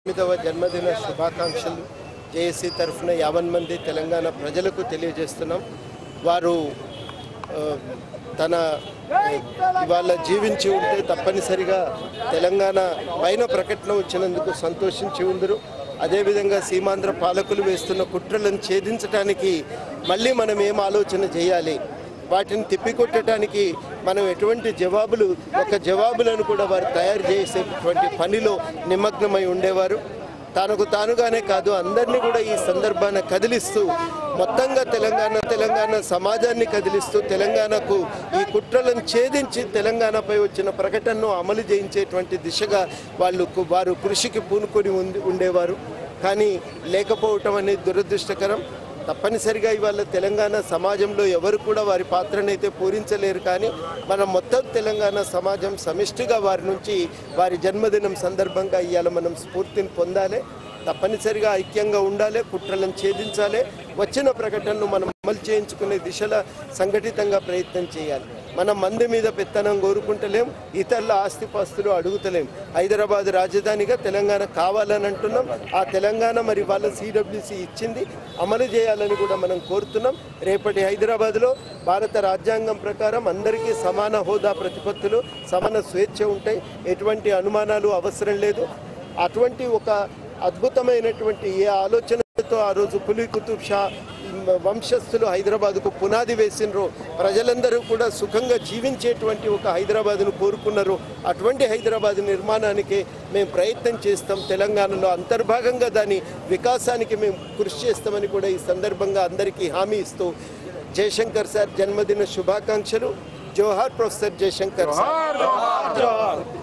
ఎనిమిదవ జన్మదిన శుభాకాంక్షలు జేఏసీ తరఫున యావన్ మంది తెలంగాణ ప్రజలకు తెలియజేస్తున్నాం వారు ఆ, తన ఇవాళ జీవించి ఉంటే తప్పనిసరిగా తెలంగాణ పైన ప్రకటన వచ్చినందుకు సంతోషించి ఉందరు అదేవిధంగా సీమాంధ్ర పాలకులు వేస్తున్న కుట్రలను ఛేదించడానికి మళ్ళీ మనం ఏం ఆలోచన చేయాలి వాటిని తిప్పికొట్టడానికి మనం ఎటువంటి జవాబులు ఒక జవాబులను కూడా వారు తయారు చేసేటువంటి పనిలో నిమగ్నమై ఉండేవారు తనకు తానుగానే కాదు అందరినీ కూడా ఈ సందర్భాన కదిలిస్తూ మొత్తంగా తెలంగాణ తెలంగాణ సమాజాన్ని కదిలిస్తూ తెలంగాణకు ఈ కుట్రలను ఛేదించి తెలంగాణపై వచ్చిన ప్రకటనను అమలు చేయించేటువంటి దిశగా వాళ్ళు కు- వారు కృషికి పూనుకొని ఉంది ఉండేవారు కానీ లేకపోవటం అనేది దురదృష్టకరం తప్పనిసరిగా ఇవాళ తెలంగాణ సమాజంలో ఎవరు కూడా వారి పాత్రనైతే పూరించలేరు కానీ మనం మొత్తం తెలంగాణ సమాజం సమిష్టిగా వారి నుంచి వారి జన్మదినం సందర్భంగా ఇవాళ మనం స్ఫూర్తిని పొందాలి తప్పనిసరిగా ఐక్యంగా ఉండాలి కుట్రలను ఛేదించాలి వచ్చిన ప్రకటనను మనం అమలు చేయించుకునే దిశలో సంఘటితంగా ప్రయత్నం చేయాలి మనం మంది మీద పెత్తనం కోరుకుంటలేం ఇతరుల ఆస్తిపాస్తులు అడుగుతలేం హైదరాబాద్ రాజధానిగా తెలంగాణ కావాలని అంటున్నాం ఆ తెలంగాణ మరి వాళ్ళ సిడబ్ల్యూసి ఇచ్చింది అమలు చేయాలని కూడా మనం కోరుతున్నాం రేపటి హైదరాబాద్లో భారత రాజ్యాంగం ప్రకారం అందరికీ సమాన హోదా ప్రతిపత్తులు సమాన స్వేచ్ఛ ఉంటాయి ఎటువంటి అనుమానాలు అవసరం లేదు అటువంటి ఒక అద్భుతమైనటువంటి ఏ ఆలోచనతో ఆ రోజు కులీ కుతుబ్ షా వంశస్థులు హైదరాబాద్కు పునాది వేసినరు ప్రజలందరూ కూడా సుఖంగా జీవించేటువంటి ఒక హైదరాబాద్ను కోరుకున్నారు అటువంటి హైదరాబాద్ నిర్మాణానికి మేము ప్రయత్నం చేస్తాం తెలంగాణలో అంతర్భాగంగా దాని వికాసానికి మేము కృషి చేస్తామని కూడా ఈ సందర్భంగా అందరికీ హామీ ఇస్తూ జయశంకర్ సార్ జన్మదిన శుభాకాంక్షలు జోహార్ ప్రొఫెసర్ జయశంకర్ సార్